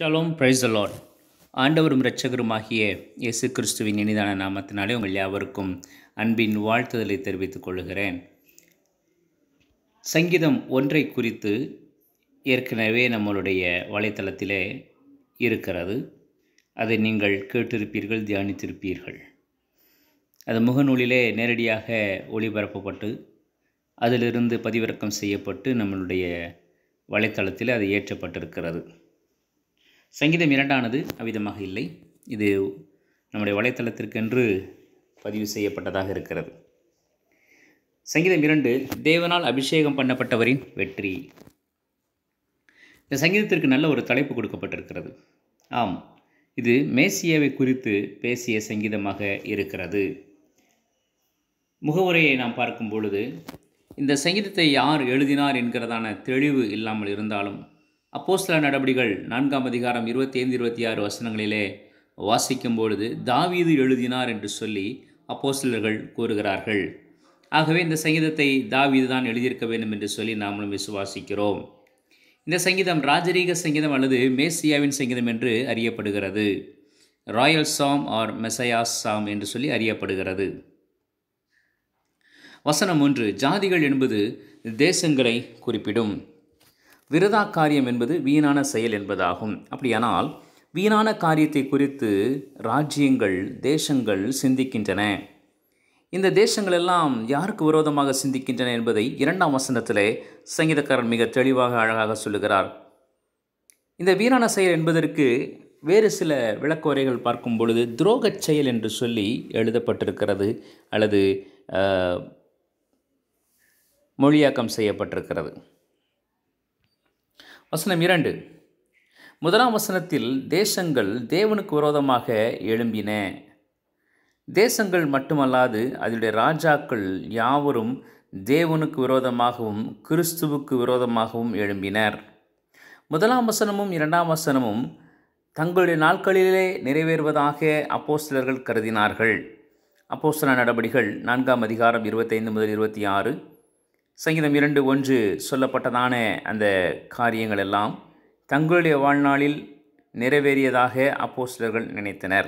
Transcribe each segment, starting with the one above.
shalom price Lord ஆண்டவரும் இரட்சகருமாகிய இயேசு கிறிஸ்துவின் இனிதான நாமத்தினாலே உங்கள் யாவருக்கும் அன்பின் வாழ்த்துதலை தெரிவித்துக் கொள்கிறேன் சங்கீதம் ஒன்றை குறித்து ஏற்கனவே நம்மளுடைய வலைத்தளத்திலே இருக்கிறது அதை நீங்கள் கேட்டிருப்பீர்கள் தியானித்திருப்பீர்கள் அது முகநூலிலே நேரடியாக ஒளிபரப்பப்பட்டு அதிலிருந்து பதிவிறக்கம் செய்யப்பட்டு நம்மளுடைய வலைத்தளத்தில் அது ஏற்றப்பட்டிருக்கிறது சங்கீதம் இரண்டானது அவ்விதமாக இல்லை இது நம்முடைய வலைத்தளத்திற்கென்று பதிவு செய்யப்பட்டதாக இருக்கிறது சங்கீதம் இரண்டு தேவனால் அபிஷேகம் பண்ணப்பட்டவரின் வெற்றி இந்த சங்கீதத்திற்கு நல்ல ஒரு தலைப்பு கொடுக்கப்பட்டிருக்கிறது ஆம் இது மேசியாவை குறித்து பேசிய சங்கீதமாக இருக்கிறது முகவுரையை நாம் பார்க்கும் பொழுது இந்த சங்கீதத்தை யார் எழுதினார் என்கிறதான தெளிவு இல்லாமல் இருந்தாலும் அப்போஸ்தல நடவடிகள் நான்காம் அதிகாரம் இருபத்தி ஐந்து இருபத்தி ஆறு வசனங்களிலே வாசிக்கும் பொழுது தாவீது எழுதினார் என்று சொல்லி அப்போஸ்தலர்கள் கூறுகிறார்கள் ஆகவே இந்த சங்கீதத்தை தாவீது தான் எழுதியிருக்க வேண்டும் என்று சொல்லி நாமளும் விசுவாசிக்கிறோம் இந்த சங்கீதம் ராஜரீக சங்கீதம் அல்லது மேசியாவின் சங்கீதம் என்று அறியப்படுகிறது ராயல் சாம் ஆர் மெசயாஸ் சாம் என்று சொல்லி அறியப்படுகிறது வசனம் ஒன்று ஜாதிகள் என்பது தேசங்களை குறிப்பிடும் விரதா காரியம் என்பது வீணான செயல் என்பதாகும் அப்படியானால் வீணான காரியத்தை குறித்து ராஜ்யங்கள் தேசங்கள் சிந்திக்கின்றன இந்த தேசங்கள் எல்லாம் யாருக்கு விரோதமாக சிந்திக்கின்றன என்பதை இரண்டாம் வசனத்திலே சங்கீதக்காரன் மிக தெளிவாக அழகாக சொல்லுகிறார் இந்த வீணான செயல் என்பதற்கு வேறு சில விளக்குறைகள் பார்க்கும் பொழுது துரோகச் செயல் என்று சொல்லி எழுதப்பட்டிருக்கிறது அல்லது மொழியாக்கம் செய்யப்பட்டிருக்கிறது வசனம் இரண்டு முதலாம் வசனத்தில் தேசங்கள் தேவனுக்கு விரோதமாக எழும்பின தேசங்கள் மட்டுமல்லாது அதனுடைய ராஜாக்கள் யாவரும் தேவனுக்கு விரோதமாகவும் கிறிஸ்துவுக்கு விரோதமாகவும் எழும்பினர் முதலாம் வசனமும் இரண்டாம் வசனமும் தங்களுடைய நாட்களிலே நிறைவேறுவதாக அப்போஸ்தலர்கள் கருதினார்கள் அப்போஸ்தல நடபடிகள் நான்காம் அதிகாரம் இருபத்தைந்து முதல் இருபத்தி ஆறு சங்கீதம் இரண்டு ஒன்று சொல்லப்பட்டதான அந்த காரியங்கள் எல்லாம் தங்களுடைய வாழ்நாளில் நிறைவேறியதாக அப்போஸ்தலர்கள் நினைத்தனர்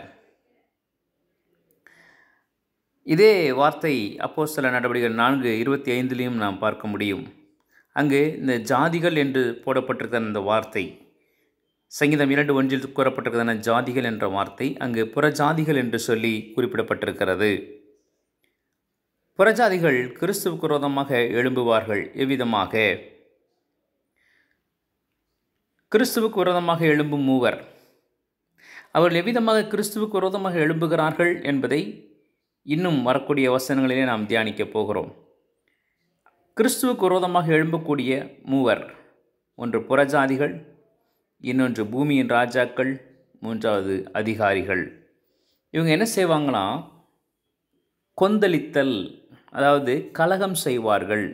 இதே வார்த்தை அப்போஸ்தல நடவடிக்கைகள் நான்கு இருபத்தி ஐந்துலேயும் நாம் பார்க்க முடியும் அங்கு இந்த ஜாதிகள் என்று போடப்பட்டிருக்கிற அந்த வார்த்தை சங்கீதம் இரண்டு ஒன்றில் கூறப்பட்டிருக்கிறதான ஜாதிகள் என்ற வார்த்தை அங்கு புறஜாதிகள் என்று சொல்லி குறிப்பிடப்பட்டிருக்கிறது புறஜாதிகள் கிறிஸ்துவுக்கு விரோதமாக எழும்புவார்கள் எவ்விதமாக கிறிஸ்துவுக்கு விரோதமாக எழும்பும் மூவர் அவர்கள் எவ்விதமாக கிறிஸ்துவுக்கு விரோதமாக எழும்புகிறார்கள் என்பதை இன்னும் வரக்கூடிய வசனங்களிலே நாம் தியானிக்கப் போகிறோம் கிறிஸ்துவுக்கு விரோதமாக எழும்பக்கூடிய மூவர் ஒன்று புறஜாதிகள் இன்னொன்று பூமியின் ராஜாக்கள் மூன்றாவது அதிகாரிகள் இவங்க என்ன செய்வாங்களாம் கொந்தளித்தல் அதாவது கலகம் செய்வார்கள்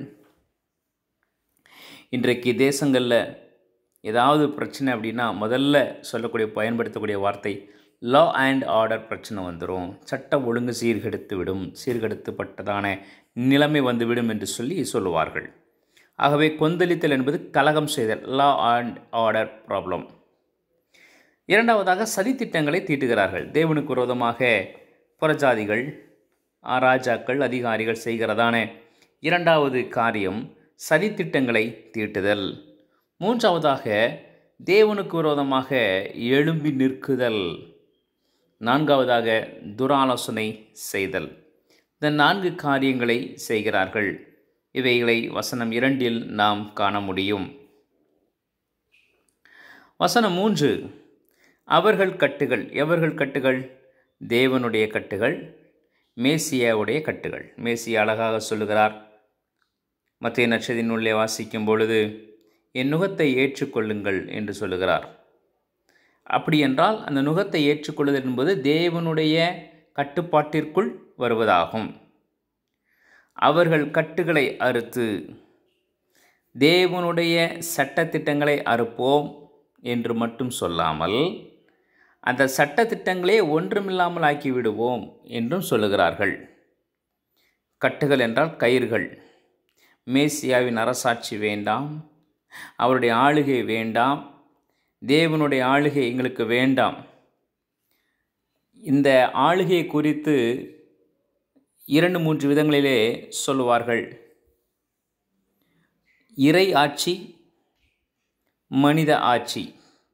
இன்றைக்கு தேசங்களில் ஏதாவது பிரச்சனை அப்படின்னா முதல்ல சொல்லக்கூடிய பயன்படுத்தக்கூடிய வார்த்தை லா அண்ட் ஆர்டர் பிரச்சனை வந்துடும் சட்ட ஒழுங்கு சீர்கெடுத்து விடும் சீர்கெடுத்துப்பட்டதான நிலைமை வந்துவிடும் என்று சொல்லி சொல்லுவார்கள் ஆகவே கொந்தளித்தல் என்பது கலகம் செய்தல் லா அண்ட் ஆர்டர் ப்ராப்ளம் இரண்டாவதாக சதித்திட்டங்களை தீட்டுகிறார்கள் தேவனுக்கு விரோதமாக புறஜாதிகள் ராஜாக்கள் அதிகாரிகள் செய்கிறதான இரண்டாவது காரியம் சதித்திட்டங்களை தீட்டுதல் மூன்றாவதாக தேவனுக்கு விரோதமாக எழும்பி நிற்குதல் நான்காவதாக துராலோசனை செய்தல் இந்த நான்கு காரியங்களை செய்கிறார்கள் இவைகளை வசனம் இரண்டில் நாம் காண முடியும் வசனம் மூன்று அவர்கள் கட்டுகள் எவர்கள் கட்டுகள் தேவனுடைய கட்டுகள் மேசியாவுடைய கட்டுகள் மேசியா அழகாக சொல்லுகிறார் மத்திய நட்சத்தின் உள்ளே வாசிக்கும் பொழுது என் நுகத்தை ஏற்றுக்கொள்ளுங்கள் என்று சொல்லுகிறார் அப்படி என்றால் அந்த நுகத்தை ஏற்றுக்கொள்ளுதல் என்பது தேவனுடைய கட்டுப்பாட்டிற்குள் வருவதாகும் அவர்கள் கட்டுகளை அறுத்து தேவனுடைய சட்டத்திட்டங்களை அறுப்போம் என்று மட்டும் சொல்லாமல் அந்த சட்டத்திட்டங்களே ஒன்றுமில்லாமல் ஆக்கிவிடுவோம் என்றும் சொல்லுகிறார்கள் கட்டுகள் என்றால் கயிறுகள் மேசியாவின் அரசாட்சி வேண்டாம் அவருடைய ஆளுகை வேண்டாம் தேவனுடைய ஆளுகை எங்களுக்கு வேண்டாம் இந்த ஆளுகை குறித்து இரண்டு மூன்று விதங்களிலே சொல்லுவார்கள் இறை ஆட்சி மனித ஆட்சி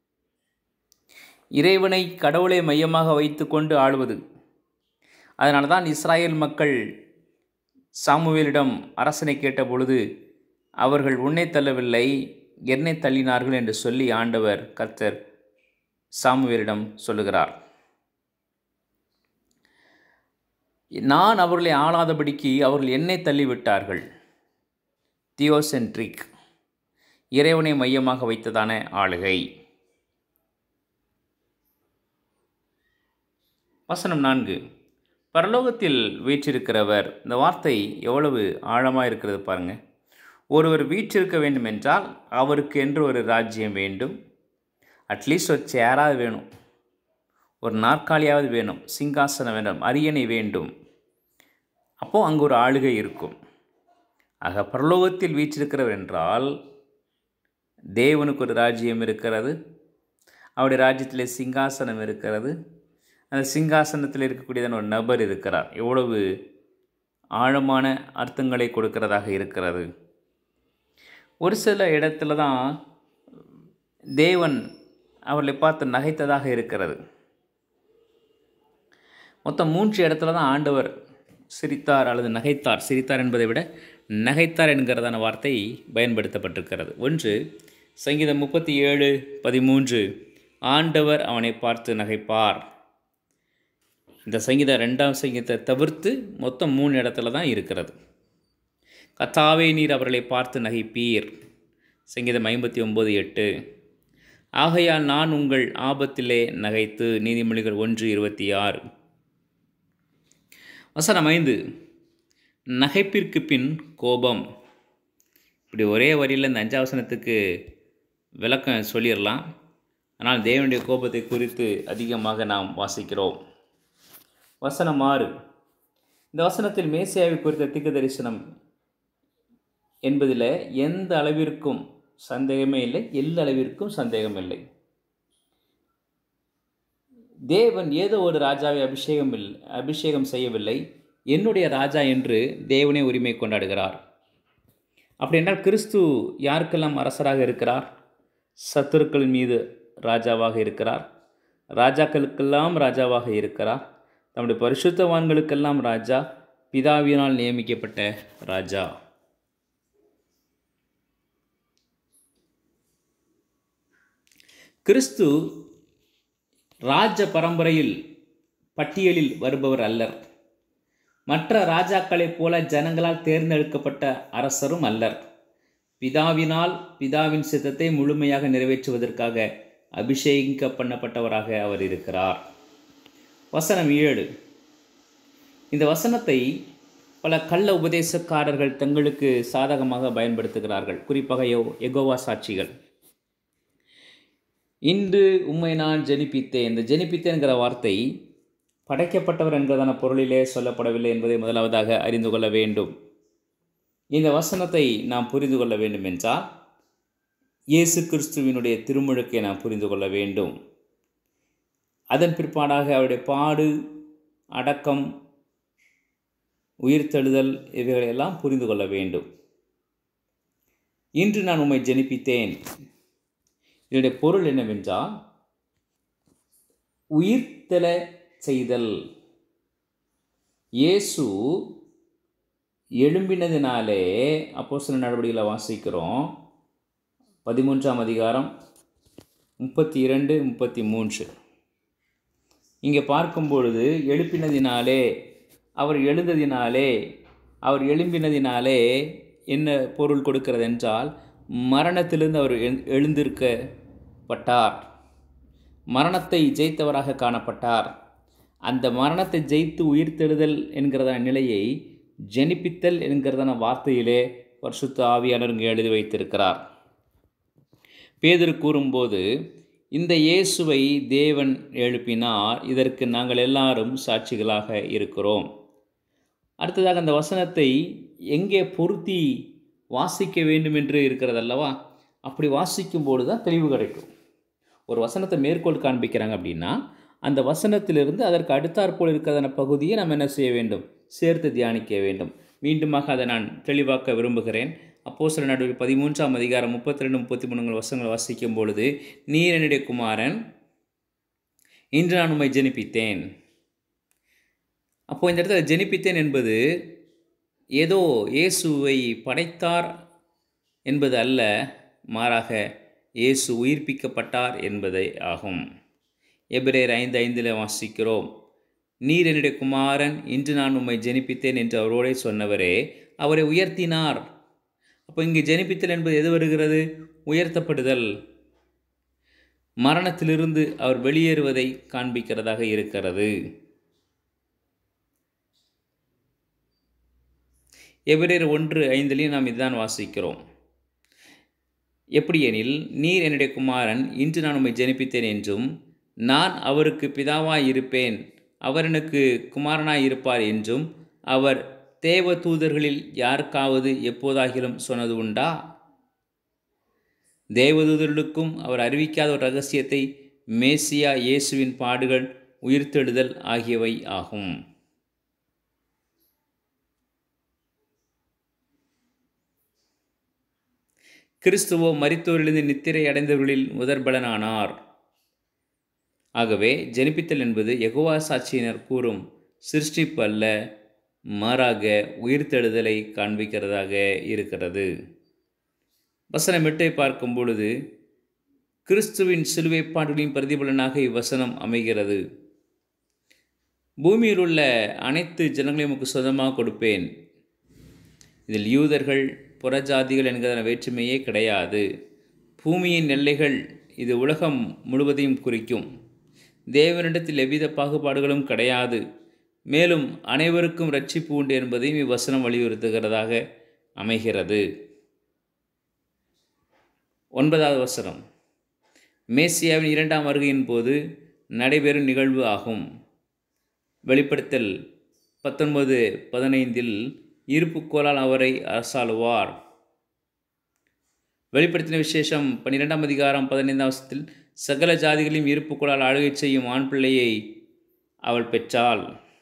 இறைவனை கடவுளை மையமாக வைத்துக்கொண்டு ஆளுவது அதனால தான் இஸ்ராயேல் மக்கள் சாமுவேலிடம் அரசனை கேட்ட பொழுது அவர்கள் உன்னை தள்ளவில்லை என்னை தள்ளினார்கள் என்று சொல்லி ஆண்டவர் கர்த்தர் சாமுவேலிடம் சொல்லுகிறார் நான் அவர்களை ஆளாதபடிக்கு அவர்கள் என்னை தள்ளிவிட்டார்கள் தியோசென்ட்ரிக் இறைவனை மையமாக வைத்ததான ஆளுகை வசனம் நான்கு பரலோகத்தில் வீற்றிருக்கிறவர் இந்த வார்த்தை எவ்வளவு ஆழமாக இருக்கிறது பாருங்க ஒருவர் வீற்றிருக்க வேண்டும் என்றால் அவருக்கு என்று ஒரு ராஜ்யம் வேண்டும் அட்லீஸ்ட் ஒரு சேராவது வேணும் ஒரு நாற்காலியாவது வேணும் சிங்காசனம் வேண்டும் அரியணை வேண்டும் அப்போது அங்கே ஒரு ஆளுகை இருக்கும் ஆக பரலோகத்தில் வீற்றிருக்கிறவர் என்றால் தேவனுக்கு ஒரு ராஜ்யம் இருக்கிறது அவருடைய ராஜ்யத்தில் சிங்காசனம் இருக்கிறது அந்த சிங்காசனத்தில் இருக்கக்கூடியதான ஒரு நபர் இருக்கிறார் எவ்வளவு ஆழமான அர்த்தங்களை கொடுக்கிறதாக இருக்கிறது ஒரு சில இடத்துல தான் தேவன் அவர்களை பார்த்து நகைத்ததாக இருக்கிறது மொத்தம் மூன்று இடத்துல தான் ஆண்டவர் சிரித்தார் அல்லது நகைத்தார் சிரித்தார் என்பதை விட நகைத்தார் என்கிறதான வார்த்தை பயன்படுத்தப்பட்டிருக்கிறது ஒன்று சங்கீதம் முப்பத்தி ஏழு பதிமூன்று ஆண்டவர் அவனை பார்த்து நகைப்பார் இந்த சங்கீதம் ரெண்டாம் சங்கீதத்தை தவிர்த்து மொத்தம் மூணு இடத்துல தான் இருக்கிறது கத்தாவே நீர் அவர்களை பார்த்து நகைப்பீர் சங்கீதம் ஐம்பத்தி ஒம்பது எட்டு ஆகையால் நான் உங்கள் ஆபத்திலே நகைத்து நீதிமொழிகள் ஒன்று இருபத்தி ஆறு வசனம் ஐந்து நகைப்பிற்கு பின் கோபம் இப்படி ஒரே வரியில் இந்த அஞ்சாவசனத்துக்கு விளக்கம் சொல்லிடலாம் ஆனால் தேவனுடைய கோபத்தை குறித்து அதிகமாக நாம் வாசிக்கிறோம் வசனம் ஆறு இந்த வசனத்தில் மேசியாவை குறித்த திக்கு தரிசனம் என்பதில் எந்த அளவிற்கும் சந்தேகமே இல்லை எல்லா அளவிற்கும் சந்தேகம் இல்லை தேவன் ஏதோ ஒரு ராஜாவை அபிஷேகம் இல்லை அபிஷேகம் செய்யவில்லை என்னுடைய ராஜா என்று தேவனே உரிமை கொண்டாடுகிறார் அப்படி என்றால் கிறிஸ்து யாருக்கெல்லாம் அரசராக இருக்கிறார் சத்துருக்கள் மீது ராஜாவாக இருக்கிறார் ராஜாக்களுக்கெல்லாம் ராஜாவாக இருக்கிறார் தம்முடைய பரிசுத்தவான்களுக்கெல்லாம் ராஜா பிதாவினால் நியமிக்கப்பட்ட ராஜா கிறிஸ்து ராஜ பரம்பரையில் பட்டியலில் வருபவர் அல்லர் மற்ற ராஜாக்களைப் போல ஜனங்களால் தேர்ந்தெடுக்கப்பட்ட அரசரும் அல்லர் பிதாவினால் பிதாவின் சித்தத்தை முழுமையாக நிறைவேற்றுவதற்காக அபிஷேகிக்க பண்ணப்பட்டவராக அவர் இருக்கிறார் வசனம் ஏழு இந்த வசனத்தை பல கள்ள உபதேசக்காரர்கள் தங்களுக்கு சாதகமாக பயன்படுத்துகிறார்கள் குறிப்பாக யோ எகோவா சாட்சிகள் இன்று உம்மை நான் ஜெனிப்பித்தேன் இந்த ஜெனிப்பித்தேன்கிற வார்த்தை படைக்கப்பட்டவர் என்கிறதான பொருளிலே சொல்லப்படவில்லை என்பதை முதலாவதாக அறிந்து கொள்ள வேண்டும் இந்த வசனத்தை நாம் புரிந்து கொள்ள வேண்டும் என்றால் இயேசு கிறிஸ்துவினுடைய திருமுழுக்கை நாம் புரிந்து கொள்ள வேண்டும் அதன் பிற்பாடாக அவருடைய பாடு அடக்கம் உயிர்த்தெழுதல் இவைகளையெல்லாம் புரிந்து கொள்ள வேண்டும் இன்று நான் உம்மை ஜெனிப்பித்தேன் இதனுடைய பொருள் என்னவென்றால் உயிர்த்தெழ செய்தல் இயேசு எழும்பினதினாலே அப்போ சில நடவடிக்கைகளை வாசிக்கிறோம் பதிமூன்றாம் அதிகாரம் முப்பத்தி இரண்டு முப்பத்தி மூன்று இங்கே பார்க்கும் பொழுது எழுப்பினதினாலே அவர் எழுந்ததினாலே அவர் எழும்பினதினாலே என்ன பொருள் கொடுக்கிறது என்றால் மரணத்திலிருந்து அவர் எழு எழுந்திருக்கப்பட்டார் மரணத்தை ஜெயித்தவராக காணப்பட்டார் அந்த மரணத்தை ஜெயித்து உயிர்த்தெழுதல் என்கிறதான நிலையை ஜெனிப்பித்தல் என்கிறதான வார்த்தையிலே பரிசுத்த ஆவியாளர் இங்கே எழுதி வைத்திருக்கிறார் பேதர் கூறும்போது இந்த இயேசுவை தேவன் எழுப்பினார் இதற்கு நாங்கள் எல்லாரும் சாட்சிகளாக இருக்கிறோம் அடுத்ததாக அந்த வசனத்தை எங்கே பொருத்தி வாசிக்க வேண்டும் என்று இருக்கிறதல்லவா அப்படி வாசிக்கும்போது தான் தெளிவு கிடைக்கும் ஒரு வசனத்தை மேற்கோள் காண்பிக்கிறாங்க அப்படின்னா அந்த வசனத்திலிருந்து அதற்கு அடுத்தாற்போல் இருக்கிறதான பகுதியை நாம் என்ன செய்ய வேண்டும் சேர்த்து தியானிக்க வேண்டும் மீண்டுமாக அதை நான் தெளிவாக்க விரும்புகிறேன் அப்போ சில நடுவில் பதிமூன்றாம் அதிகாரம் முப்பத்தி ரெண்டு முப்பத்தி மூணு வசங்களை வாசிக்கும் பொழுது நீர் என்னுடைய குமாரன் இன்று நான் உம்மை ஜெனிப்பித்தேன் அப்போ இந்த இடத்துல ஜெனிப்பித்தேன் என்பது ஏதோ இயேசுவை படைத்தார் என்பது அல்ல மாறாக இயேசு உயிர்ப்பிக்கப்பட்டார் என்பதை ஆகும் எபிரேர் ஐந்து ஐந்தில் வாசிக்கிறோம் நீர் என்னுடைய குமாரன் இன்று நான் உம்மை ஜெனிப்பித்தேன் என்று அவரோடே சொன்னவரே அவரை உயர்த்தினார் அப்போ இங்கே ஜெனிப்பித்தல் என்பது எது வருகிறது உயர்த்தப்படுதல் மரணத்திலிருந்து அவர் வெளியேறுவதை காண்பிக்கிறதாக இருக்கிறது எபிரேர் ஒன்று ஐந்திலையும் நாம் இதுதான் வாசிக்கிறோம் எப்படி எனில் நீர் என்னுடைய குமாரன் இன்று நான் உம்மை ஜெனிப்பித்தேன் என்றும் நான் அவருக்கு பிதாவாய் இருப்பேன் அவர் எனக்கு குமாரனாய் இருப்பார் என்றும் அவர் தேவ தூதர்களில் யாருக்காவது எப்போதாகிலும் சொன்னது உண்டா தேவதூதர்களுக்கும் அவர் அறிவிக்காத ஒரு ரகசியத்தை மேசியா இயேசுவின் பாடுகள் உயிர்த்தெழுதல் ஆகியவை ஆகும் கிறிஸ்துவோ மரித்தோரிலிருந்து நித்திரை அடைந்தவர்களில் முதற்பலனானார் ஆகவே ஜெனிப்பித்தல் என்பது எகோவா சாட்சியினர் கூறும் சிருஷ்டிப்பு அல்ல மாறாக உயிர்த்தெழுதலை காண்பிக்கிறதாக இருக்கிறது வசனம் எட்டை பார்க்கும் பொழுது கிறிஸ்துவின் சிலுவை பாடுகளின் பிரதிபலனாக இவ்வசனம் அமைகிறது பூமியில் உள்ள அனைத்து ஜனங்களையும் உமக்கு சொந்தமாக கொடுப்பேன் இதில் யூதர்கள் புறஜாதிகள் என்கிற வேற்றுமையே கிடையாது பூமியின் எல்லைகள் இது உலகம் முழுவதையும் குறிக்கும் தேவனிடத்தில் எவ்வித பாகுபாடுகளும் கிடையாது மேலும் அனைவருக்கும் ரட்சிப்பு உண்டு என்பதையும் இவ்வசனம் வலியுறுத்துகிறதாக அமைகிறது ஒன்பதாவது வசனம் மேசியாவின் இரண்டாம் வருகையின் போது நடைபெறும் நிகழ்வு ஆகும் வெளிப்படுத்தல் பத்தொன்பது பதினைந்தில் இருப்புக்கோளால் அவரை அரசாளுவார் வெளிப்படுத்தின விசேஷம் பன்னிரெண்டாம் அதிகாரம் பதினைந்தாம் வருஷத்தில் சகல ஜாதிகளையும் இருப்புக்கோளால் ஆளுகை செய்யும் ஆண் பிள்ளையை அவள் பெற்றாள்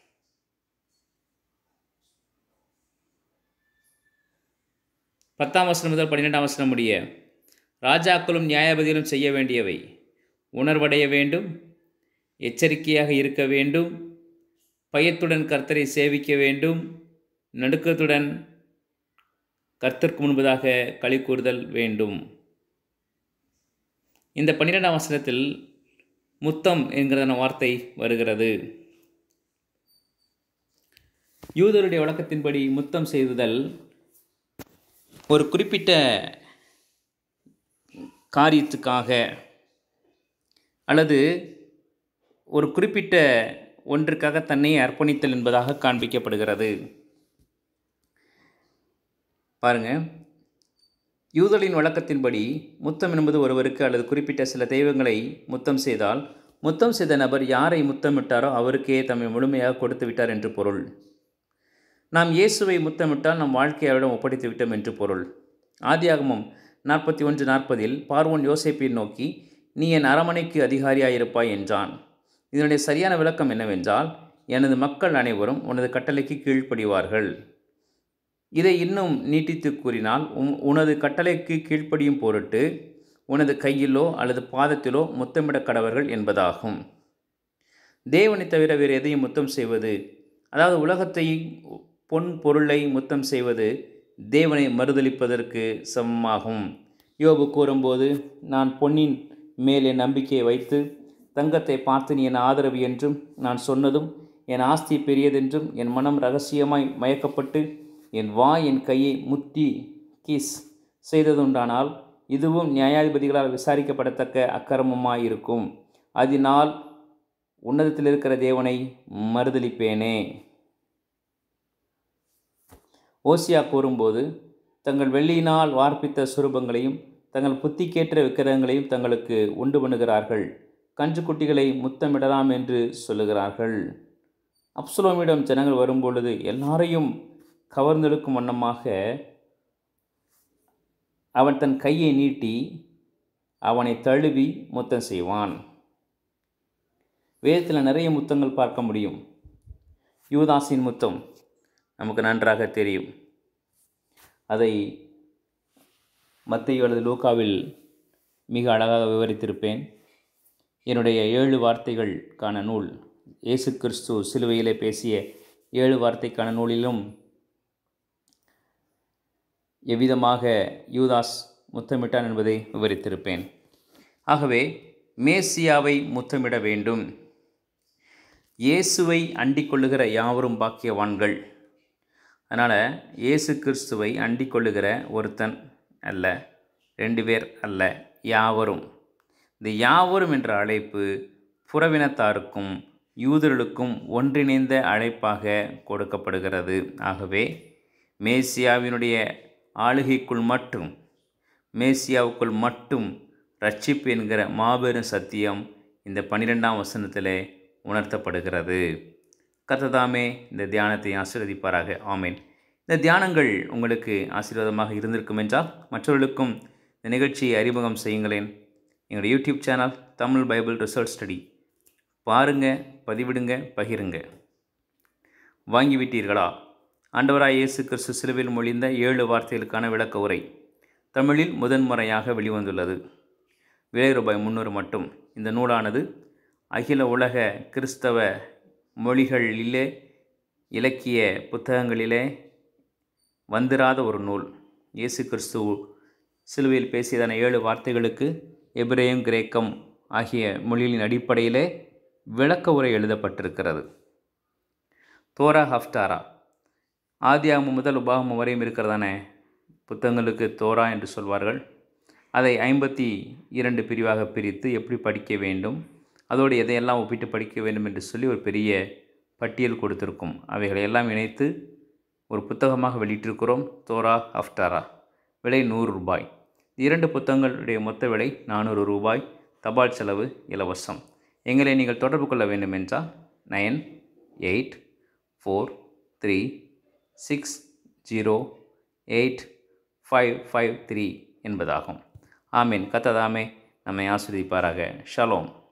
பத்தாம் வசனம் முதல் பன்னிரெண்டாம் வசனம் முடிய ராஜாக்களும் நியாயபதிகளும் செய்ய வேண்டியவை உணர்வடைய வேண்டும் எச்சரிக்கையாக இருக்க வேண்டும் பயத்துடன் கர்த்தரை சேவிக்க வேண்டும் நடுக்கத்துடன் கர்த்தருக்கு முன்பதாக களி கூறுதல் வேண்டும் இந்த பன்னிரெண்டாம் வசனத்தில் முத்தம் என்கிறதான வார்த்தை வருகிறது யூதருடைய வழக்கத்தின்படி முத்தம் செய்துதல் ஒரு குறிப்பிட்ட காரியத்துக்காக அல்லது ஒரு குறிப்பிட்ட ஒன்றுக்காக தன்னை அர்ப்பணித்தல் என்பதாக காண்பிக்கப்படுகிறது பாருங்க யூதலின் வழக்கத்தின்படி முத்தம் என்பது ஒருவருக்கு அல்லது குறிப்பிட்ட சில தெய்வங்களை முத்தம் செய்தால் முத்தம் செய்த நபர் யாரை முத்தமிட்டாரோ அவருக்கே தம்மை முழுமையாக கொடுத்து விட்டார் என்று பொருள் நாம் இயேசுவை முத்தமிட்டால் நம் வாழ்க்கையை அவரிடம் ஒப்படைத்து விட்டோம் என்று பொருள் ஆதியாகமம் நாற்பத்தி ஒன்று நாற்பதில் பார்வோன் யோசேப்பை நோக்கி நீ என் அரமனைக்கு அதிகாரியாயிருப்பாய் என்றான் இதனுடைய சரியான விளக்கம் என்னவென்றால் எனது மக்கள் அனைவரும் உனது கட்டளைக்கு கீழ்ப்படிவார்கள் இதை இன்னும் நீட்டித்து கூறினால் உம் உனது கட்டளைக்கு கீழ்ப்படியும் பொருட்டு உனது கையிலோ அல்லது பாதத்திலோ முத்தமிட கடவர்கள் என்பதாகும் தேவனை தவிர வேறு எதையும் முத்தம் செய்வது அதாவது உலகத்தை பொன் பொருளை முத்தம் செய்வது தேவனை மறுதளிப்பதற்கு சமமாகும் யோபு கூறும்போது நான் பொன்னின் மேல் என் நம்பிக்கையை வைத்து தங்கத்தை பார்த்து நீ என் ஆதரவு என்றும் நான் சொன்னதும் என் ஆஸ்தி பெரியதென்றும் என் மனம் ரகசியமாய் மயக்கப்பட்டு என் வாய் என் கையை முத்தி கிஸ் செய்ததுண்டானால் இதுவும் நியாயாதிபதிகளால் விசாரிக்கப்படத்தக்க அக்கிரமமாயிருக்கும் அதனால் உன்னதத்தில் இருக்கிற தேவனை மறுதளிப்பேனே ஓசியா கூறும்போது தங்கள் வெள்ளியினால் வார்ப்பித்த சுரூபங்களையும் தங்கள் புத்திக்கேற்ற விக்கிரகங்களையும் தங்களுக்கு உண்டு பண்ணுகிறார்கள் கன்றுக்குட்டிகளை முத்தமிடலாம் என்று சொல்லுகிறார்கள் அப்சுலோமிடம் ஜனங்கள் வரும்பொழுது எல்லாரையும் கவர்ந்தெடுக்கும் வண்ணமாக அவன் தன் கையை நீட்டி அவனை தழுவி முத்தம் செய்வான் வேதத்தில் நிறைய முத்தங்கள் பார்க்க முடியும் யூதாஸின் முத்தம் நமக்கு நன்றாக தெரியும் அதை மத்திய அல்லது லூக்காவில் மிக அழகாக விவரித்திருப்பேன் என்னுடைய ஏழு வார்த்தைகளுக்கான நூல் இயேசு கிறிஸ்து சிலுவையிலே பேசிய ஏழு வார்த்தைக்கான நூலிலும் எவ்விதமாக யூதாஸ் முத்தமிட்டான் என்பதை விவரித்திருப்பேன் ஆகவே மேசியாவை முத்தமிட வேண்டும் இயேசுவை அண்டிக் கொள்ளுகிற யாவரும் பாக்கியவான்கள் அதனால் இயேசு கிறிஸ்துவை அண்டிக் கொள்ளுகிற ஒருத்தன் அல்ல ரெண்டு பேர் அல்ல யாவரும் இந்த யாவரும் என்ற அழைப்பு புறவினத்தாருக்கும் யூதர்களுக்கும் ஒன்றிணைந்த அழைப்பாக கொடுக்கப்படுகிறது ஆகவே மேசியாவினுடைய ஆளுகைக்குள் மட்டும் மேசியாவுக்குள் மட்டும் ரட்சிப்பு என்கிற மாபெரும் சத்தியம் இந்த பன்னிரெண்டாம் வசனத்திலே உணர்த்தப்படுகிறது கர்த்ததாமே இந்த தியானத்தை ஆசீர்வதிப்பாராக ஆமேன் இந்த தியானங்கள் உங்களுக்கு ஆசீர்வாதமாக இருந்திருக்கும் என்றால் மற்றவர்களுக்கும் இந்த நிகழ்ச்சியை அறிமுகம் செய்யுங்களேன் எங்களுடைய YouTube channel Tamil Bible research study பாருங்க பதிவிடுங்க பகிருங்க வாங்கிவிட்டீர்களா ஆண்டவராய் இயேசு கிறிஸ்து சிலுவில் மொழிந்த ஏழு வார்த்தைகளுக்கான விளக்க உரை தமிழில் முதன்முறையாக வெளிவந்துள்ளது விலை ரூபாய் முந்நூறு மட்டும் இந்த நூலானது அகில உலக கிறிஸ்தவ மொழிகளிலே இலக்கிய புத்தகங்களிலே வந்திராத ஒரு நூல் இயேசு கிறிஸ்து சிலுவையில் பேசியதான ஏழு வார்த்தைகளுக்கு எபிரேயம் கிரேக்கம் ஆகிய மொழிகளின் அடிப்படையிலே விளக்க உரை எழுதப்பட்டிருக்கிறது தோரா ஹஃப்டாரா ஆதியாகமம் முதல் உபாகமம் வரையும் இருக்கிறதான புத்தகங்களுக்கு தோரா என்று சொல்வார்கள் அதை ஐம்பத்தி இரண்டு பிரிவாக பிரித்து எப்படி படிக்க வேண்டும் அதோடு எதையெல்லாம் ஒப்பிட்டு படிக்க வேண்டும் என்று சொல்லி ஒரு பெரிய பட்டியல் கொடுத்திருக்கும் அவைகளை எல்லாம் இணைத்து ஒரு புத்தகமாக வெளியிட்டிருக்கிறோம் தோரா அஃப்டாரா விலை நூறு ரூபாய் இரண்டு புத்தகங்களுடைய மொத்த விலை நானூறு ரூபாய் தபால் செலவு இலவசம் எங்களை நீங்கள் தொடர்பு கொள்ள வேண்டும் என்றால் nine eight four three six zero eight five five three என்பதாகும் ஆமீன் கத்ததாமே நம்மை ஆஸ்வதிப்பாராக ஷலோம்